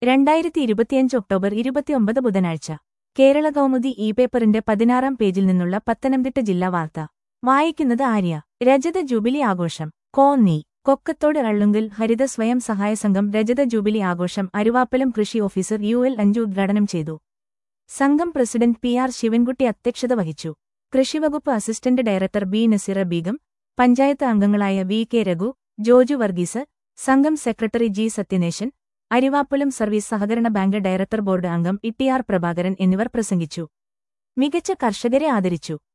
രണ്ടായിരത്തി ഇരുപത്തിയഞ്ച് ഒക്ടോബർ ഇരുപത്തിയൊമ്പത് ബുധനാഴ്ച കേരള കൗമുദി ഇ പേപ്പറിന്റെ പതിനാറാം പേജിൽ നിന്നുള്ള പത്തനംതിട്ട ജില്ലാ വാർത്ത വായിക്കുന്നത് ആര്യ രജത ജൂബിലി ആഘോഷം കോന്നി കൊക്കത്തോട് അള്ളുങ്കിൽ ഹരിത സ്വയം സഹായ സംഘം രജത ജൂബിലി ആഘോഷം അരുവാപ്പലം കൃഷി ഓഫീസർ യു എൽ അഞ്ജു ഉദ്ഘാടനം ചെയ്തു സംഘം പ്രസിഡന്റ് പി ആർ ശിവൻകുട്ടി അധ്യക്ഷത വഹിച്ചു കൃഷിവകുപ്പ് assistant director B Naseera Beegum panchayat അംഗങ്ങളായ വി കെ രഘു ജോജു വർഗീസ് സംഘം secretary G Sathyanesan Arivappulam service സഹകരണ ബാങ്ക് ഡയറക്ടർ ബോർഡ് അംഗം ഇ ടി ആർ പ്രഭാകരൻ എന്നിവർ പ്രസംഗിച്ചു മികച്ച കർഷകരെ ആദരിച്ചു